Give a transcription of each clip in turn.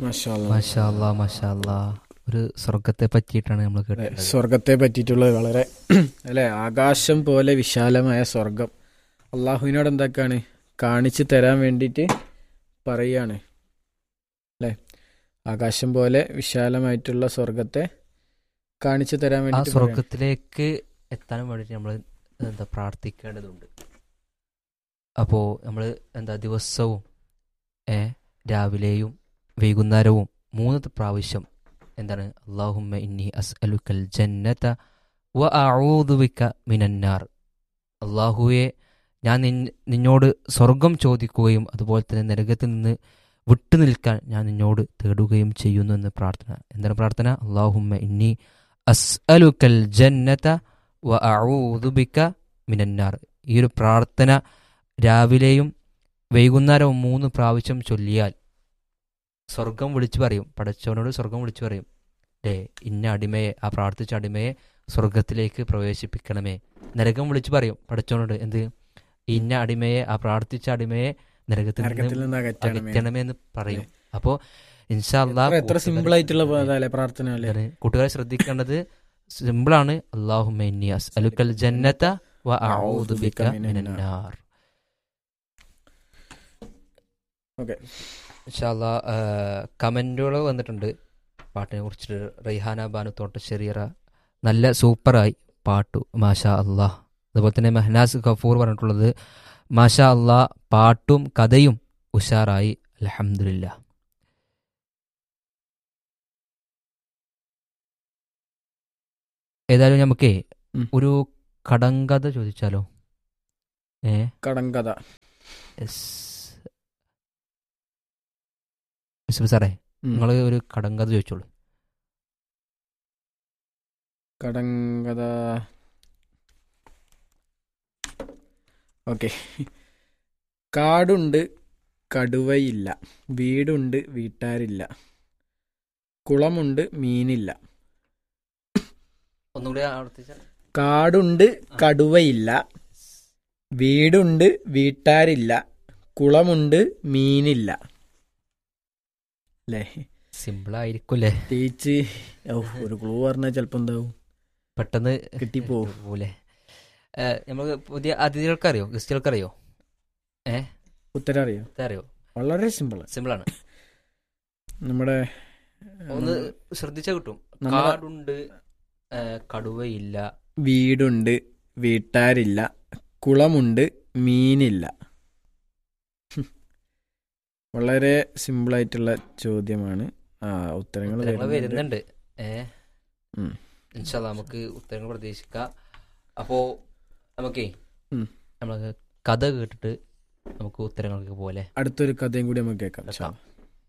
മാഷാ അല്ലാ. മഷാല്ലാ മഷാല്ലാ ഒരു സ്വർഗത്തെ പറ്റിയിട്ടാണ് നമ്മൾ അതെ, കേട്ടത് സ്വർഗത്തെ പറ്റിയിട്ടുള്ളത് വളരെ അല്ലെ ആകാശം പോലെ വിശാലമായ സ്വർഗം അള്ളാഹുവിനോട് എന്താക്കാണ് കാണിച്ചു തരാൻ വേണ്ടിയിട്ട് പറയാണ് അല്ലെ ആകാശം പോലെ വിശാലമായിട്ടുള്ള സ്വർഗത്തെ കാണിച്ചു തരാൻ ആ വേണ്ടിയിട്ട് പറയാണ്. സ്വർഗത്തിലേക്ക് എത്താൻ വേണ്ടിയിട്ട് നമ്മൾ എന്താ പ്രാർത്ഥിക്കേണ്ടതുണ്ട് അപ്പോൾ നമ്മൾ എന്താ ദിവസവും ഏ രാവിലെയും വൈകുന്നേരവും മൂന്ന് പ്രാവശ്യം എന്താണ് അള്ളാഹുമ്മ ഇന്നി അസ് അലുക്കൽ ജന്നത വ അഊദുബിക മിനന്നാർ അള്ളാഹുവെ ഞാൻ നിൻ- നിന്നോട് സ്വർഗം ചോദിക്കുകയും അതുപോലെ തന്നെ നരകത്തിൽ നിന്ന് വിട്ടു നിൽക്കാൻ ഞാൻ നിന്നോട് തേടുകയും ചെയ്യുന്നു എന്ന് പ്രാർത്ഥന എന്താണ് പ്രാർത്ഥന അള്ളാഹുമ്മ ഇന്നി അസ്അലുക്കൽ ജന്നത വ അഊദുബിക മിനന്നാർ ഈ ഒരു പ്രാർത്ഥന രാവിലെയും വൈകുന്നേരവും മൂന്ന് പ്രാവശ്യം ചൊല്ലിയാൽ സ്വർഗം വിളിച്ചു പറയും പടച്ചവനോട് സ്വർഗം വിളിച്ചു പറയും ഏ ഇന്ന അടിമയെ ആ പ്രാർത്ഥിച്ച അടിമയെ സ്വർഗത്തിലേക്ക് പ്രവേശിപ്പിക്കണമേ നരകം വിളിച്ചു പറയും പടച്ചവനോട് എന്ത് ഇന്ന അടിമയെ ആ പ്രാർത്ഥിച്ച അടിമയെ നരകത്തിൽ നരകത്തിൽ നിന്ന് നിന്ന് അകറ്റണമേ അകറ്റണമേ എന്ന് പറയും അപ്പോൾ ഇൻഷാല്ലാ എത്ര- എത്ര സിമ്പിൾ ആയിട്ടുള്ള അല്ലേ പ്രാർത്ഥന അല്ലേ എന്താണ് കൂട്ടുകാരെ ശ്രദ്ധിക്കേണ്ടത് സിമ്പിളാണ് അള്ളാഹുമ്മ ഇന്നി അസ്അലുക്കൽ ജന്നത വ അഊദു ബിക മിനന്നാർ ഓക്കെ ഇൻഷാല്ലാ കമൻറ്റുകൾ വന്നിട്ടുണ്ട് പാട്ടിനെ കുറിച്ചിട്ട് റൈഹാന ബാനു തോട്ടശ്ശേരിയറ നല്ല സൂപ്പറായി പാട്ടു മാഷാ അള്ളാഹ് അതുപോലെ തന്നെ മെഹനാസ് ഗഫൂർ പറഞ്ഞിട്ടുള്ളത് മാഷാ അള്ളാഹ് പാട്ടും കഥയും ഉഷാറായി അലഹമില്ല ഏതായാലും നമുക്കേ ഉം. ഒരു കടങ്കഥ ചോദിച്ചാലോ ഏ കടങ്കഥ എസ് മിസ്റ്റർ സാറേ ഉം. നിങ്ങൾ ഒരു കടങ്കഥ ചോദിച്ചോളൂ കടങ്കഥ ഓക്കെ കാടുണ്ട് കടുവയില്ല വീടുണ്ട് വീട്ടാരില്ല കുളമുണ്ട് മീനില്ല ഒന്നുകൂടി ആവർത്തിച്ചാൽ കാടുണ്ട് കടുവയില്ല വീടുണ്ട് വീട്ടാരില്ല കുളമുണ്ട് മീനില്ല അല്ലേ സിമ്പിൾ ആയിരിക്കും അല്ലേ തേച്ച് ഓ ഒരു ക്ലൂ പറഞ്ഞാൽ ചിലപ്പോൾ എന്താവും പെട്ടെന്ന് കിട്ടിപ്പോവും പോലെ നമ്മൾ പുതിയ അതിഥികൾക്ക് അറിയോ ഗസ്റ്റുകൾക്ക് അറിയോ ഉത്തരം അറിയോ അറിയോ വളരെ സിമ്പിൾ സിമ്പിളാണ് നമ്മുടെ ഒന്ന് ശ്രദ്ധിച്ചാൽ കിട്ടും നമ്മുടെ കാടുണ്ട് ഏ, കടുവയില്ല വീടുണ്ട് വീട്ടാരില്ല കുളമുണ്ട് മീനില്ല വളരെ സിമ്പിൾ ആയിട്ടുള്ള ചോദ്യമാണ് ആ ഉത്തരങ്ങൾ ഉത്തരങ്ങൾ വരുന്നുണ്ട്. വരുന്നുണ്ട് ഏ ഉം. ഇൻഷാല്ലാ നമുക്ക് ഉത്തരങ്ങൾ പ്രതീക്ഷിക്കാം അപ്പോ നമുക്കേ ഉം. നമ്മള് കഥ കേട്ടിട്ട് നമുക്ക് ഉത്തരങ്ങൾക്ക് പോലെ അടുത്തൊരു കഥയും കൂടി നമുക്ക് കേൾക്കാം ഇൻഷാ കേൾക്കാം.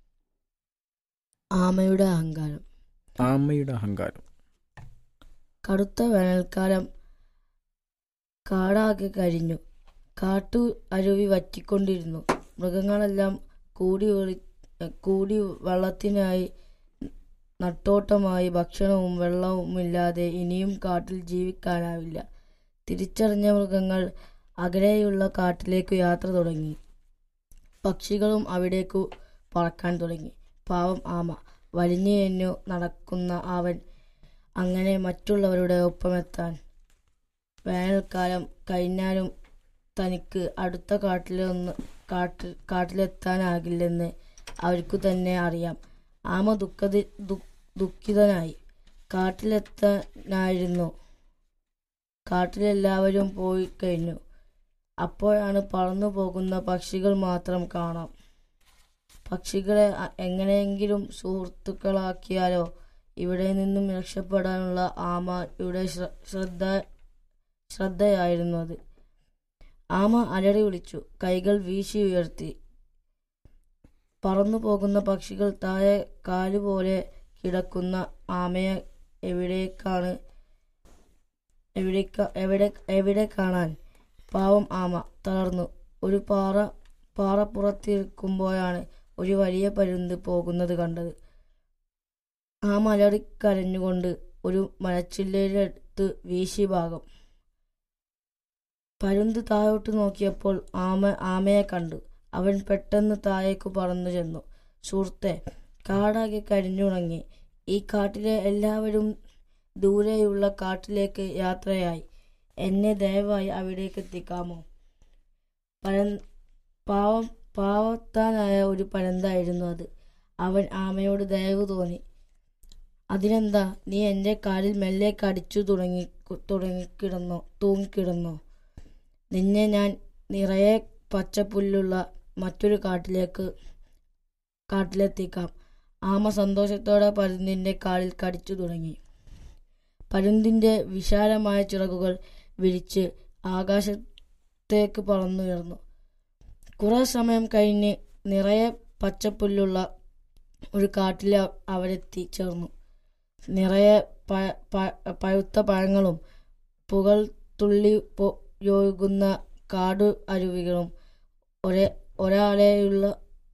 ആമയുടെ അഹങ്കാരം അല്ലാ. ആമയുടെ അഹങ്കാരം കടുത്ത വേനൽക്കാലം കാടാകെ കഴിഞ്ഞു കാട്ടു അരുവി വറ്റിക്കൊണ്ടിരുന്നു മൃഗങ്ങളെല്ലാം കൂടി ഒളി കൂടി വെള്ളത്തിനായി നട്ടോട്ടമായി ഭക്ഷണവും വെള്ളവുമില്ലാതെ ഇനിയും കാട്ടിൽ ജീവിക്കാനാവില്ല തിരിച്ചറിഞ്ഞ മൃഗങ്ങൾ അകലെയുള്ള കാട്ടിലേക്ക് യാത്ര തുടങ്ങി പക്ഷികളും അവിടേക്കു പറക്കാൻ തുടങ്ങി പാവം ആമ വലിഞ്ഞു നടക്കുന്ന അവൻ അങ്ങനെ മറ്റുള്ളവരുടെ ഒപ്പമെത്താൻ വേനൽക്കാലം കഴിഞ്ഞാലും തനിക്ക് അടുത്ത കാട്ടിലൊന്ന് കാട്ടിൽ കാട്ടിലെത്താനാകില്ലെന്ന് അവർക്കു തന്നെ അറിയാം ആമ ദുഃഖതി ദു- ദുഃഖിതനായി കാട്ടിലെത്താനായിരുന്നു കാട്ടിലെല്ലാവരും പോയി കഴിഞ്ഞു അപ്പോഴാണ് പറന്നു പോകുന്ന പക്ഷികൾ മാത്രം കാണാം പക്ഷികളെ അ- എങ്ങനെയെങ്കിലും സുഹൃത്തുക്കളാക്കിയാലോ ഇവിടെ നിന്നും രക്ഷപ്പെടാനുള്ള ആമയുടെ ശ്ര- ശ്രദ്ധ ശ്രദ്ധയായിരുന്നു അത് ആമ അലറി വിളിച്ചു കൈകൾ വീശി ഉയർത്തി പറന്നു പോകുന്ന പക്ഷികൾ താഴെ കാലുപോലെ കിടക്കുന്ന ആമയെ എവിടേക്കാണ് എവിടേക്ക എവിടെ എവിടെ കാണാൻ പാവം ആമ തളർന്നു ഒരു പാറ പാറപ്പുറത്തിരിക്കുമ്പോഴാണ് ഒരു വലിയ പരുന്ത് പോകുന്നത് കണ്ടത് ആ മലറിക്കരഞ്ഞുകൊണ്ട് ഒരു മരച്ചില്ലയിലെടുത്ത് വീശി ഭാഗം പരുന്ത് താഴോട്ട് നോക്കിയപ്പോൾ ആമ ആമയെ കണ്ടു അവൻ പെട്ടെന്ന് താഴേക്ക് പറന്നു ചെന്നു സുഹൃത്തെ കാടാകെ കരിഞ്ഞുണങ്ങി ഈ കാട്ടിലെ എല്ലാവരും ദൂരെയുള്ള കാട്ടിലേക്ക് യാത്രയായി എന്നെ ദയവായി അവിടേക്ക് എത്തിക്കാമോ പര പാവം പാവത്താനായ ഒരു പരന്തായിരുന്നു അത് അവൻ ആമയോട് ദയവ് തോന്നി അതിനെന്താ നീ എൻ്റെ കാലിൽ മെല്ലെ കടിച്ചു തുടങ്ങി തുടങ്ങിക്കിടന്നോ തൂങ്ങിക്കിടന്നോ നിന്നെ ഞാൻ നിറയെ പച്ചപ്പുല്ലുള്ള മറ്റൊരു കാട്ടിലേക്ക് കാട്ടിലെത്തിക്കാം ആമ സന്തോഷത്തോടെ പരുന്തിൻ്റെ കാലിൽ കടിച്ചു തുടങ്ങി പരുന്തിൻ്റെ വിശാലമായ ചിറകുകൾ വിരിച്ച് ആകാശത്തേക്ക് പറന്നുയർന്നു കുറെ സമയം കഴിഞ്ഞ് നിറയെ പച്ചപ്പുല്ലുള്ള ഒരു കാട്ടിൽ അവരെത്തി ചേർന്നു നിറയെ പ- പ- പഴുത്ത പഴങ്ങളും പുകൾ തുള്ളി പൊ- ഒഴുകുന്ന കാടു അരുവികളും ഒരേ ഒരാളെയുള്ള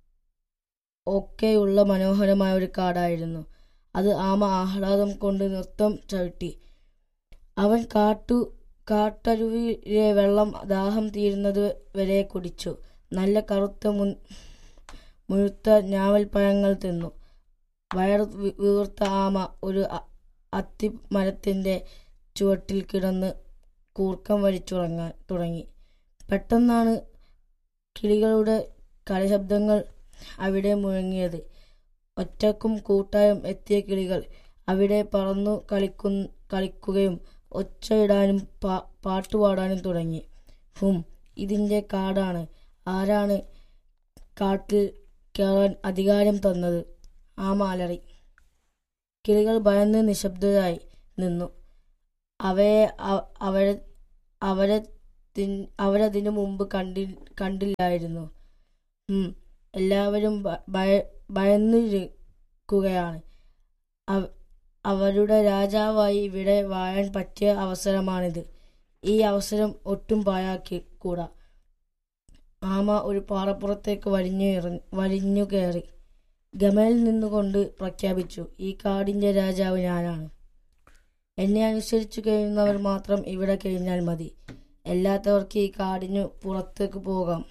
ഒക്കെയുള്ള മനോഹരമായ ഒരു കാടായിരുന്നു അത് ആമ ആഹ്ലാദം കൊണ്ട് നൃത്തം ചവിട്ടി അവൻ കാട്ടു കാട്ടരുവിയിലെ വെള്ളം ദാഹം തീരുന്നത് വരെ കുടിച്ചു നല്ല കറുത്ത മുൻ മുഴുത്ത ഞാവൽപ്പഴങ്ങൾ തിന്നു വയർ വി- വീർത്ത ആമ ഒരു അ- അത്തി മരത്തിന്റെ ചുവട്ടിൽ കിടന്ന് കൂർക്കം വലിച്ചുറങ്ങാൻ തുടങ്ങി പെട്ടെന്നാണ് കിളികളുടെ കളശബ്ദങ്ങൾ അവിടെ മുഴങ്ങിയത് ഒറ്റക്കും കൂട്ടായും എത്തിയ കിളികൾ അവിടെ പറന്നു കളിക്കു കളിക്കുകയും ഒച്ചയിടാനും പാ പാട്ടുപാടാനും തുടങ്ങി ഹും ഇതിൻ്റെ കാടാണ് ആരാണ് കാട്ടിൽ കയറാൻ അധികാരം തന്നത് ആമ അലറി കിളികൾ ഭയന്ന് നിശബ്ദരായി നിന്നു അവയെ അ- അവരെ അവരെ തിൻ- അവരതിനു മുമ്പ് കണ്ടി കണ്ടില്ലായിരുന്നു ഉം, എല്ലാവരും ഭ- ഭയ- ഭയന്നിരിക്കുകയാണ് അവ- അവരുടെ രാജാവായി ഇവിടെ വാഴാൻ പറ്റിയ അവസരമാണിത് ഈ അവസരം ഒട്ടും പാഴാക്കി കൂടാ ആമ ഒരു പാറപ്പുറത്തേക്ക് വലിഞ്ഞു ഇറ- വലിഞ്ഞു കയറി ഗമയിൽ നിന്നുകൊണ്ട് പ്രഖ്യാപിച്ചു ഈ കാടിന്റെ രാജാവ് ഞാനാണ് എന്നെ അനുസരിച്ചു കഴിയുന്നവർ മാത്രം ഇവിടെ കഴിഞ്ഞാൽ മതി അല്ലാത്തവർക്ക് ഈ കാടിനു പുറത്തേക്ക് പോകാം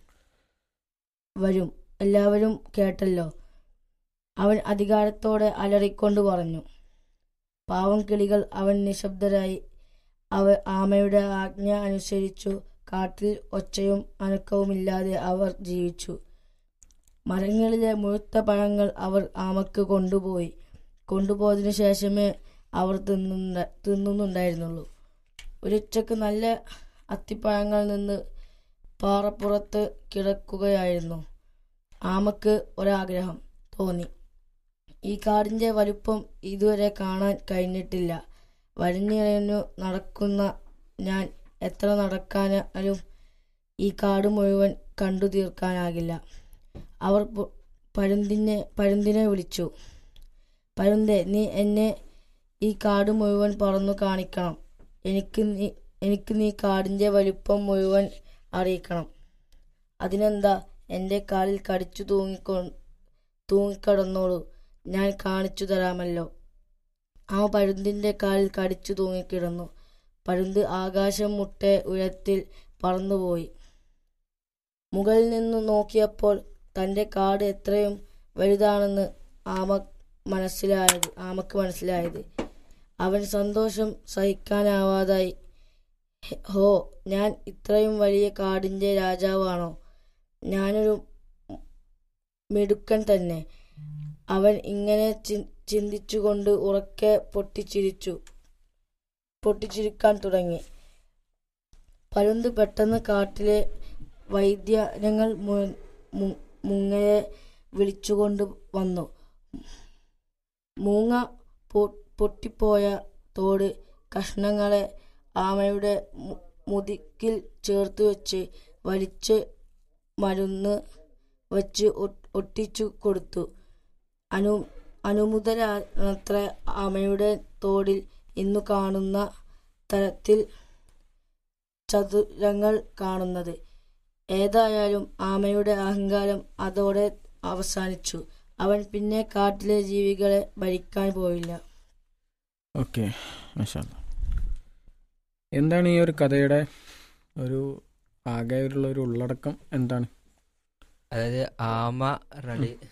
വരും എല്ലാവരും കേട്ടല്ലോ അവൻ അധികാരത്തോടെ അലറിക്കൊണ്ട് പറഞ്ഞു പാവം കിളികൾ അവൻ നിശബ്ദരായി അവ ആമയുടെ ആജ്ഞ അനുസരിച്ചു കാട്ടിൽ ഒച്ചയും അനക്കവുമില്ലാതെ അവർ ജീവിച്ചു മരങ്ങളിലെ മുഴുത്ത പഴങ്ങൾ അവർ ആമക്ക് കൊണ്ടുപോയി കൊണ്ടുപോയതിനു ശേഷമേ അവർ തിന്നുന്ന തിന്നുന്നുണ്ടായിരുന്നുള്ളൂ ഒരുച്ചക്ക് നല്ല അത്തിപ്പഴങ്ങൾ നിന്ന് പാറപ്പുറത്ത് കിടക്കുകയായിരുന്നു ആമക്ക് ഒരാഗ്രഹം തോന്നി ഈ കാടിന്റെ വലുപ്പം ഇതുവരെ കാണാൻ കഴിഞ്ഞിട്ടില്ല വലിഞ്ഞിഴഞ്ഞു നടക്കുന്ന ഞാൻ എത്ര നടക്കാനും ഈ കാട് മുഴുവൻ കണ്ടു തീർക്കാനാകില്ല അവർ പു- പരുന്തിനെ പരുന്തിനെ വിളിച്ചു പരുന്തെ നീ എന്നെ ഈ കാട് മുഴുവൻ പറന്നു കാണിക്കണം എനിക്ക് നീ എനിക്ക് നീ കാടിന്റെ വലിപ്പം മുഴുവൻ അറിയിക്കണം അതിനെന്താ എൻ്റെ കാലിൽ കടിച്ചു തൂങ്ങിക്കൊ തൂങ്ങിക്കിടന്നോളൂ ഞാൻ കാണിച്ചു തരാമല്ലോ ആ പരുന്തിന്റെ കാലിൽ കടിച്ചു തൂങ്ങിക്കിടന്നു പരുന്ത് ആകാശം മുട്ടെ ഉയരത്തിൽ പറന്നുപോയി മുകളിൽ നിന്ന് നോക്കിയപ്പോൾ തന്റെ കാട് എത്രയും വലുതാണെന്ന് ആമ മനസ്സിലായത് ആമക്ക് മനസ്സിലായത് അവൻ സന്തോഷം സഹിക്കാനാവാതായി "ഹെ- ഹോ ഞാൻ ഇത്രയും വലിയ കാടിന്റെ രാജാവാണോ ഞാനൊരു മിടുക്കൻ തന്നെ അവൻ ഇങ്ങനെ ചി- ചിന്തിച്ചുകൊണ്ട് ഉറക്കെ പൊട്ടിച്ചിരിച്ചു പൊട്ടിച്ചിരിക്കാൻ തുടങ്ങി പരുന്ത് പെട്ടെന്ന് കാട്ടിലെ വൈദ്യങ്ങൾ മു- മു- മുങ്ങയെ വിളിച്ചുകൊണ്ട് വന്നു മൂങ്ങ പൊ- പൊട്ടിപ്പോയ തോട് കഷ്ണങ്ങളെ ആമയുടെ മു- മുതുക്കിൽ ചേർത്ത് വെച്ച് വലിച്ച് മരുന്ന് വെച്ച് ഒ- ഒട്ടിച്ചു കൊടുത്തു അനു അനുമുതരാത്ര ആമയുടെ തോടിൽ ഇന്നു കാണുന്ന തരത്തിൽ ചതുരങ്ങൾ കാണുന്നത് ഏതായാലും ആമയുടെ അഹങ്കാരം അതോടെ അവസാനിച്ചു അവൻ പിന്നെ കാട്ടിലെ ജീവികളെ ഭരിക്കാൻ പോയില്ല ഓക്കെ മാഷാല്ല എന്താണ് ഈ ഒരു കഥയുടെ ഒരു ആകെയുള്ള ഒരു ഉള്ളടക്കം എന്താണ് അതായത് ആമ റെഡി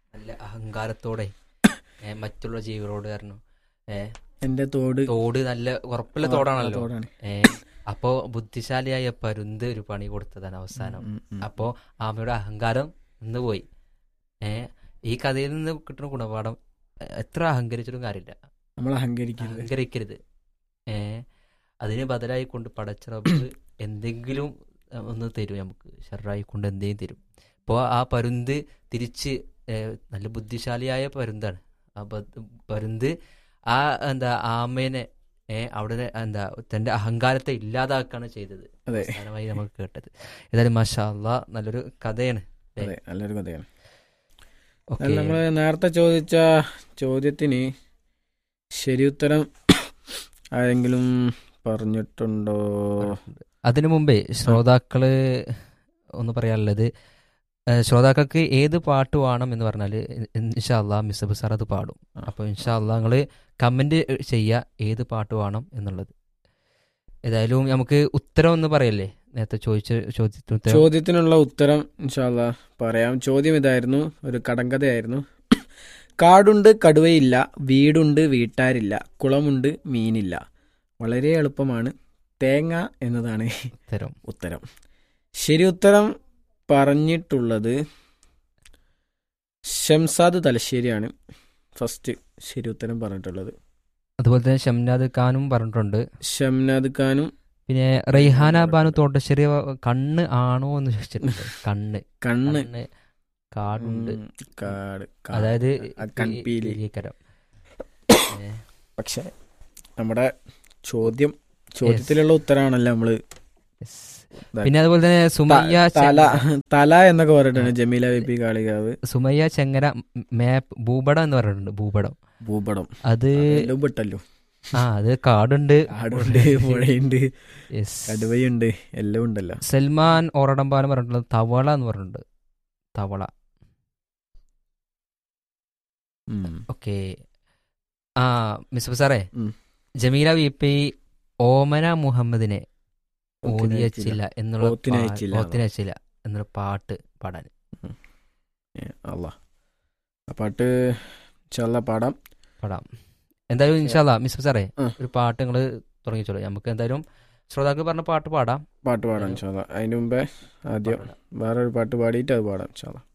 നല്ല അഹങ്കാരത്തോടെ ഏ, മറ്റുള്ള ജീവികളോട് കാരണം ഏ, എന്റെ തോട് തോട് നല്ല ഉറപ്പുള്ള തോടാണല്ലോ തോടാണ് ഏ, അപ്പോ ബുദ്ധിശാലിയായ പരുന്ത് ഒരു പണി കൊടുത്തതാണ് അവസാനം ഉം, ഉം. അപ്പോ ആമയുടെ അഹങ്കാരം നിന്ന് പോയി ഏ ഈ കഥയിൽ നിന്ന് കിട്ടുന്ന ഗുണപാഠം എ, എത്ര അഹങ്കരിച്ചിട്ടും കാര്യമില്ല നമ്മൾ അഹങ്കരിക്കരുത് അഹങ്കരിക്കരുത് ഏ അതിന് ബദലായി കൊണ്ട് പടച്ചിറപ്പ് എന്തെങ്കിലും ഏ, ഒന്ന് തരും നമുക്ക് ഷെറായി കൊണ്ട് എന്തെങ്കിലും തരും അപ്പോൾ ആ പരുന്ത് തിരിച്ച് ഏ, നല്ല ബുദ്ധിശാലിയായ പരുന്താണ് ആ ബദ്- പരുന്ത് ആ എന്താ ആമേനെ ഏ, അവിടെ എന്താ തന്റെ അഹങ്കാരത്തെ ഇല്ലാതാക്കാണ് ചെയ്തത് അതെ അവസാനമായി നമുക്ക് കേട്ടത് ഏതായാലും മാഷാ അല്ലാ നല്ലൊരു കഥയാണ് അതെ നല്ലൊരു കഥയാണ് ഓക്കെ നമ്മൾ നേരത്തെ ചോദിച്ച ചോദ്യത്തിന് ശരിയുത്തരം ആരെങ്കിലും പറഞ്ഞിട്ടുണ്ടോ അതിനു മുമ്പേ ശ്രോതാക്കള് ഒന്ന് പറയാനുള്ളത് ഏഹ് ശ്രോതാക്കൾക്ക് ഏത് പാട്ട് വേണം എന്ന് പറഞ്ഞാൽ ഇൻഷാല്ലാ മിസബ് സാർ അത് പാടും ആ. അപ്പോൾ ഇൻഷാല്ലാ നിങ്ങൾ കമന്റ് ചെയ്യുക ഏത് പാട്ട് വേണം എന്നുള്ളത് ഏതായാലും നമുക്ക് ഉത്തരം ഒന്ന് പറയല്ലേ നേരത്തെ ചോദിച്ച ചോദ്യത്തിന് ഉത്തരം ചോദ്യത്തിനുള്ള ഉത്തരം ഇൻഷാല്ല പറയാം ചോദ്യം ഇതായിരുന്നു ഒരു കടങ്കഥയായിരുന്നു കാടുണ്ട് കടുവയില്ല വീടുണ്ട് വീട്ടാരില്ല കുളമുണ്ട് മീനില്ല വളരെ എളുപ്പമാണ് തേങ്ങ എന്നതാണ് ഉത്തരം ഉത്തരം ശരി ഉത്തരം പറഞ്ഞിട്ടുള്ളത് ഷംസാദ് തലശ്ശേരിയാണ് ഫസ്റ്റ് ശരി ഉത്തരം പറഞ്ഞിട്ടുള്ളത് അതുപോലെ തന്നെ ഷംനാദ് ഖാനും പറഞ്ഞിട്ടുണ്ട് ഷംനാദ് ഖാനും പിന്നെ റെയ്ഹാന ബാനു തോട്ടശ്ശേരി കണ്ണ് ആണോ എന്ന് ചോദിച്ചിട്ടുണ്ട് കണ്ണ് കണ്ണ് കണ്ണ് കാടുണ്ട് ഉം, കാട് കാ- അതായത് ആ കൺപീലി കരം പക്ഷെ നമ്മുടെ ചോദ്യം ചോദ്യത്തിലുള്ള ഉത്തരമാണല്ലോ നമ്മള് പിന്നെ അതുപോലെ തന്നെ സുമയ്യ ത- തല ചെങ്ങ- തല എന്നൊക്കെ പറഞ്ഞിട്ടുണ്ട് Jameela V P Kalikavu Sumayya Chengara map ഭൂപടം എന്ന് പറഞ്ഞിട്ടുണ്ട് ഭൂപടം ഭൂപടം അത് എല്ലാം വിട്ടല്ലോ ആ അത് കാടുണ്ട് ആടുണ്ട് പുഴയുണ്ട് Yes. കടുവയുണ്ട് എല്ലാം ഉണ്ടല്ലോ സൽമാൻ ഓറടമ്പാലം പറഞ്ഞിട്ടുള്ളത് തവള എന്ന് പറഞ്ഞിട്ടുണ്ട് തവള ഉം. ഓക്കെ ആ മിസ് സാറേ ഉം. ജമീല വി പി ഓമന മുഹമ്മദിനെ ഓത്തിനയച്ചില്ല. ഓതിയച്ചില്ല എന്നുള്ള പാ- ഓത്തിനയച്ചില്ല. ഓത്തിനയച്ചില്ല എന്നുള്ള പാട്ട് പാടാൻ ഏ, അല്ലാ ആ പാട്ട് ഇൻഷാല്ലാ പാടാം പാടാം എന്തായാലും ഇൻഷാല്ല മിസ് സാറേ ആ. ഒരു പാട്ട് നിങ്ങൾ തുടങ്ങിച്ചോളൂ നമുക്ക് എന്തായാലും ശ്രോതാക്കൾ പറഞ്ഞ പാട്ട് പാടാം പാട്ട് പാടാം ഇൻഷാല്ലാ അതിന് മുമ്പേ ആദ്യം വേറൊരു പാട്ട് പാടിയിട്ട് അത് പാടാം ഇൻഷാല്ലാ